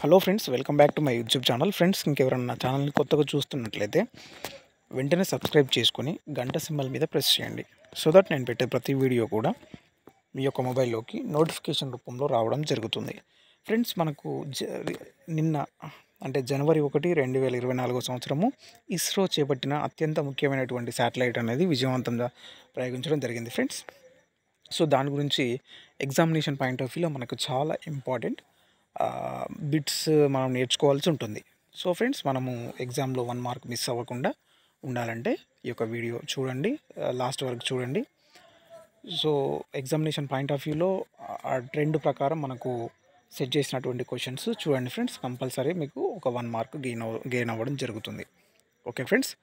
Hello friends welcome back to my YouTube channel friends ఇంకెవరన్నా నా ఛానల్ని కొత్తగా చూస్తున్నట్లయితే వెంటనే సబ్స్క్రైబ్ చేసుకొని గంట సింబల్ మీద ప్రెస్ చేయండి సో దట్ నేను పెట్టే ప్రతి వీడియో కూడా మీ యొక్క మొబైల్లోకి నోటిఫికేషన్ రూపంలో రావడం జరుగుతుంది ఫ్రెండ్స్ మనకు జ నిన్న అంటే జనవరి ఒకటి రెండు వేల ఇరవై నాలుగో సంవత్సరము ఇస్రో చేపట్టిన అత్యంత ముఖ్యమైనటువంటి శాటిలైట్ అనేది విజయవంతంగా ప్రయోగించడం జరిగింది ఫ్రెండ్స్ సో దాని గురించి ఎగ్జామినేషన్ పాయింట్ ఆఫ్ వ్యూలో మనకు చాలా ఇంపార్టెంట్ బిట్స్ మనం నేర్చుకోవాల్సి ఉంటుంది సో ఫ్రెండ్స్ మనము ఎగ్జామ్లో వన్ మార్క్ మిస్ అవ్వకుండా ఉండాలంటే ఈ యొక్క వీడియో చూడండి లాస్ట్ వరకు చూడండి సో ఎగ్జామినేషన్ పాయింట్ ఆఫ్ వ్యూలో ఆ ట్రెండ్ ప్రకారం మనకు సెట్ చేసినటువంటి క్వశ్చన్స్ చూడండి ఫ్రెండ్స్ కంపల్సరీ మీకు ఒక వన్ మార్క్ గెయిన్ అవ గెయిన్ అవ్వడం జరుగుతుంది okay friends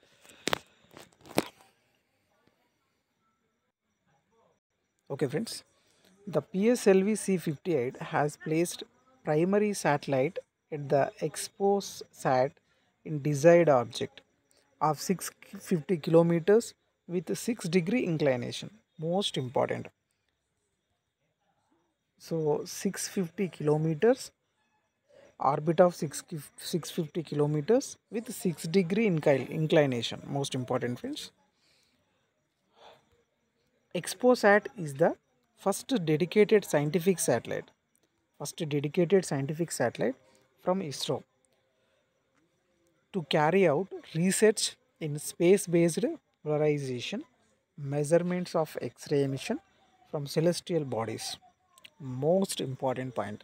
okay friends the PSLV C fifty eight has placed primary satellite at the expose sat in desired object of 650 kilometers with 6 degree inclination most important so 650 kilometers orbit of 6 650 kilometers with 6 degree incli- inclination most important friends exposat is the first dedicated scientific satellite first dedicated scientific satellite from ISRO to carry out research in space based polarization, measurements of X ray emission from celestial bodies. Most important point.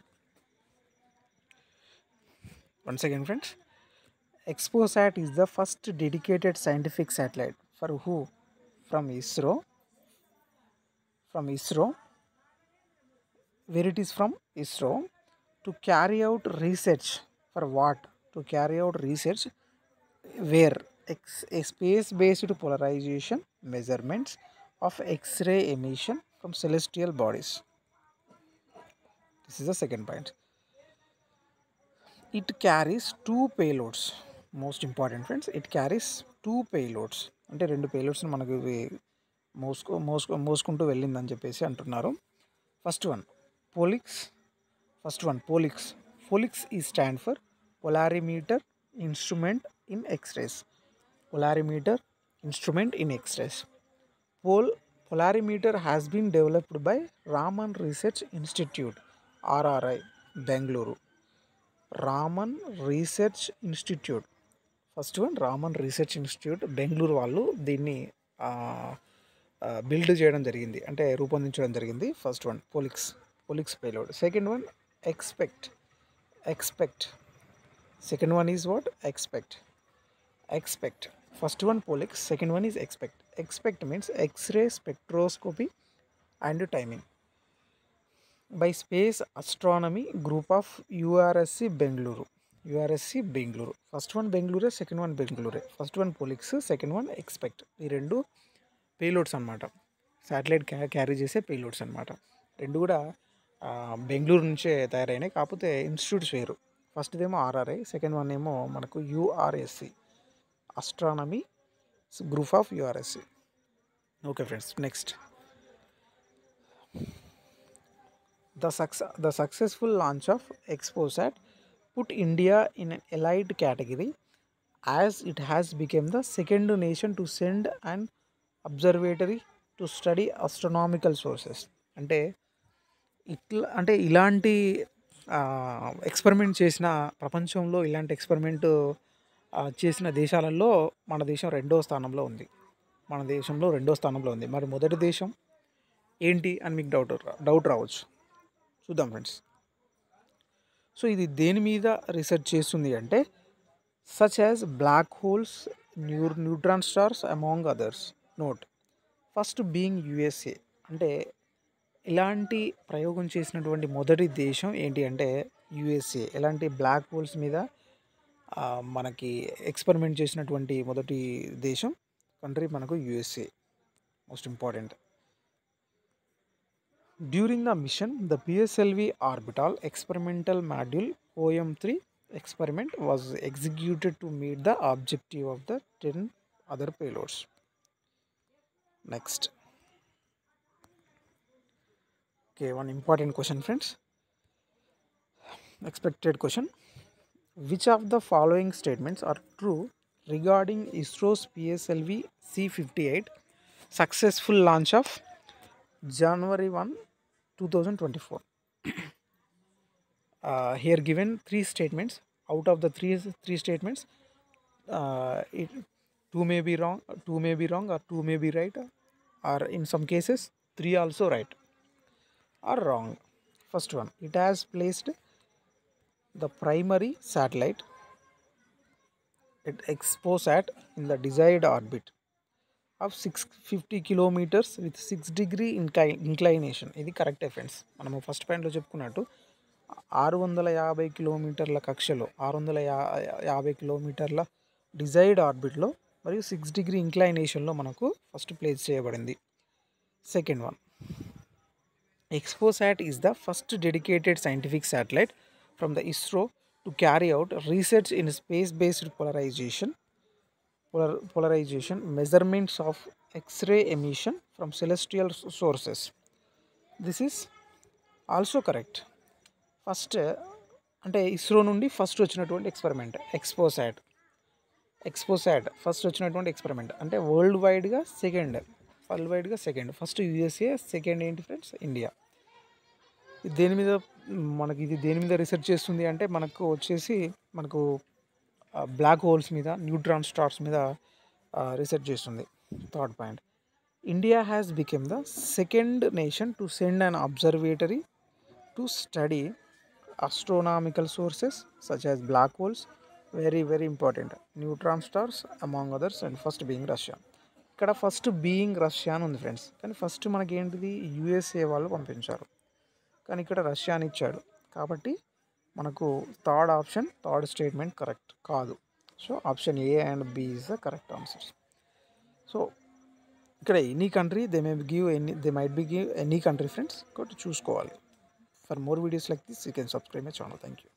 Once again, friends, ExpoSat is the first dedicated scientific satellite for who? From ISRO. From ISRO where it is from ISRO to carry out research for what? To carry out research where X, a space based polarization measurements of X ray emission from celestial bodies. This is the second point. It carries two payloads. Most important friends, it carries two payloads. అంటే రెండు payloads మనకు ఇవి మోసుకో మోసుకో మోసుకుంటూ వెళ్ళిందని చెప్పేసి అంటున్నారు first one POLIX first one POLIX POLIX ఈ stand for polarimeter instrument in X rays polarimeter instrument in X rays pol polarimeter has been developed by Raman Research Institute RRI Bengaluru Raman Research Institute first one Raman Research Institute Bengaluru వాళ్ళు దీన్ని build చేయడం జరిగింది అంటే రూపొందించడం జరిగింది first one POLIX POLIX payload second one XSPECT XSPECT second one is what XSPECT XSPECT first one POLIX second one is XSPECT XSPECT means X ray spectroscopy and timing by space astronomy group of URSC Bengaluru URSC Bengaluru first one బెంగళూరే second one బెంగళూరే first one POLIX second one XSPECT ఈ రెండు payloads అనమాట satellite క్యా carry చేసే payloads అనమాట రెండు కూడా బెంగళూరు నుంచే తయారైనాయి కాకపోతే ఇన్స్టిట్యూట్స్ వేరు ఫస్ట్దేమో ఆర్ఆర్ఐ సెకండ్ వన్ ఏమో మనకు URSC astronomy group of URSC okay friends next the success the successful launch of XPoSat put India in an allied category as it has become the second nation to send an observatory to study astronomical sources అంటే ఇట్లా అంటే ఇలాంటి experiment చేసిన ప్రపంచంలో ఇలాంటి experiment చేసిన దేశాలలో మన దేశం రెండో స్థానంలో ఉంది మన దేశంలో రెండో స్థానంలో ఉంది మరి మొదటి దేశం ఏంటి అని మీకు డౌట్ డౌట్ రావచ్చు చూద్దాం ఫ్రెండ్స్ సో ఇది దేని మీద రీసెర్చ్ చేస్తుంది అంటే such as black holes new neutron stars among others note first being USA అంటే ఇలాంటి ప్రయోగం చేసినటువంటి మొదటి దేశం ఏంటి అంటే యుఎస్ఏ ఎలాంటి బ్లాక్ హోల్స్ మీద మనకి ఎక్స్పెరిమెంట్ చేసినటువంటి మొదటి దేశం కంట్రీ మనకు USA most important During the mission, the PSLV orbital experimental module OM3 experiment was executed to meet the objective of the 10 other payloads. Next. Okay, one important question, friends. Expected question. Which of the following statements are true regarding ISRO's PSLV C fifty eight successful launch of January one two thousand twenty four here given three statements out of the three three statements uh, it, two may be wrong two may be wrong or two may be right or in some cases three also right or wrong first one it has placed the primary satellite at exposat in the desired orbit of 650 kilometers with 6 degree incli- inclination ఇది correct friends మనము first పాయింట్లో చెప్పుకున్నట్టు ఆరు వందల యాభై కిలోమీటర్ల కక్షలో ఆరు వందల యా యాభై కిలోమీటర్ల డిజైర్డ్ ఆర్బిట్లో మరియు సిక్స్ డిగ్రీ ఇంక్లైనేషన్లో మనకు ఫస్ట్ ప్లేస్ చేయబడింది second one XPoSat is the first dedicated scientific satellite from the ISRO to carry out research in space based polarization polar- polarization measurements of x-ray emission from celestial s- sources this is also correct first అంటే ISRO నుండి first వచ్చినటువంటి experiment XPoSat XPoSat first వచ్చినటువంటి experiment అంటే world వైడ్గా second world వైడ్గా second first USA second ఏంటి friends India ఇది దేని మీద మనకి ఇది దేని మీద రీసెర్చ్ చేస్తుంది అంటే మనకు వచ్చేసి మనకు బ్లాక్ హోల్స్ మీద న్యూట్రాన్ స్టార్స్ మీద రీసెర్చ్ చేస్తుంది third point India has become the second nation to send an observatory to study astronomical sources such as black holes very very important neutron stars among others and first being Russia ఇక్కడ first being Russia అని ఉంది friends కానీ first మనకి ఏంటిది USA వాళ్ళు పంపించారు కానీ ఇక్కడ రష్యా అని ఇచ్చాడు కాబట్టి మనకు third option third statement correct కాదు so option A and B is the correct answers so ఇక్కడ any country they may give any they might be give any country friends కాబట్టి చూసుకోవాలి for more videos like this you can subscribe my channel thank you